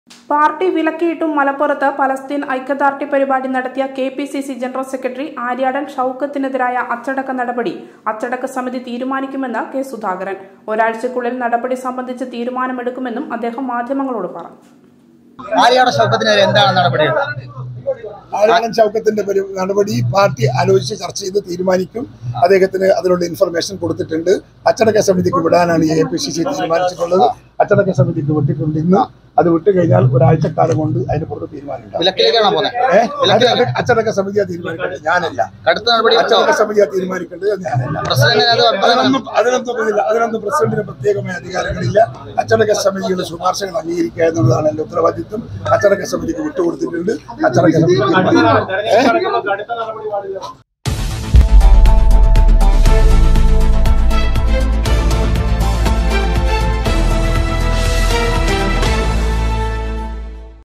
Party വിലക്കിയിട്ടും മലപ്പുറത്ത് Palestine ഐക്യദാർഢ്യ പരിപാടി നടത്തിയ K P C C general secretary Aryadan ഷൌക്കത്തിനെതിരായ അച്ചടക്ക നടപടി അച്ചടക്ക സമിതി തീരുമാനിക്കുമെന്ന് കെ സുധാകരൻ ഒരാഴ്ചക്കുള്ളിൽ നടപടി സംബന്ധിച്ച് തീരുമാനമെടുക്കുമെന്നും അദ്ദേഹം മാധ്യമങ്ങളോട് പറഞ്ഞു ആര്യാടെ ശബ്ദത്തിനെതിരെ എന്താണ് നടപടി ആരാണ് ചൗക്കത്തിന്റെ പരി- നടപടി പാർട്ടി ആലോചിച്ച് ചർച്ച ചെയ്ത് തീരുമാനിക്കും അദ്ദേഹത്തിന് അതിനുള്ള ഇൻഫർമേഷൻ കൊടുത്തിട്ടുണ്ട് അച്ചടക്ക സമിതിക്ക് വിടാനാണ് എ പി സി സി തീരുമാനിച്ചിട്ടുള്ളത് അച്ചടക്ക സമിതിക്ക് വിട്ടിട്ടുണ്ട് ഇന്ന് അത് വിട്ടു കഴിഞ്ഞാൽ ഒരാഴ്ചക്കാലം കൊണ്ട് അതിന് പുറത്ത് തീരുമാനമുണ്ടാകും വിലക്കിലേക്കാണോ പോകുന്നത് ഏഹ് അത് അത് അച്ചടക്ക സമിതിയാ തീരുമാനിക്കേണ്ടത് ഞാനല്ല കടുത്ത നടപടി എടുത്തോ അച്ചടക്ക സമിതിയാ തീരുമാനിക്കേണ്ടത് അത് ഞാനല്ല പ്രസിഡന്റിന് അത് അതിനൊന്നും അതിനൊന്നും ഇതില്ല അതിനൊന്നും പ്രസിഡന്റിന് പ്രത്യേകമായ അധികാരങ്ങളില്ല അച്ചടക്ക സമിതിയുടെ ശുപാർശകൾ അംഗീകരിക്കുക എന്നുള്ളതാണ് എന്റെ ഉത്തരവാദിത്വം അച്ചടക്ക സമിതിക്ക് വിട്ടുകൊടുത്തിട്ടുണ്ട് അച്ചടക്ക സമിതി തീരുമാനിക്കും. ഏഹ്?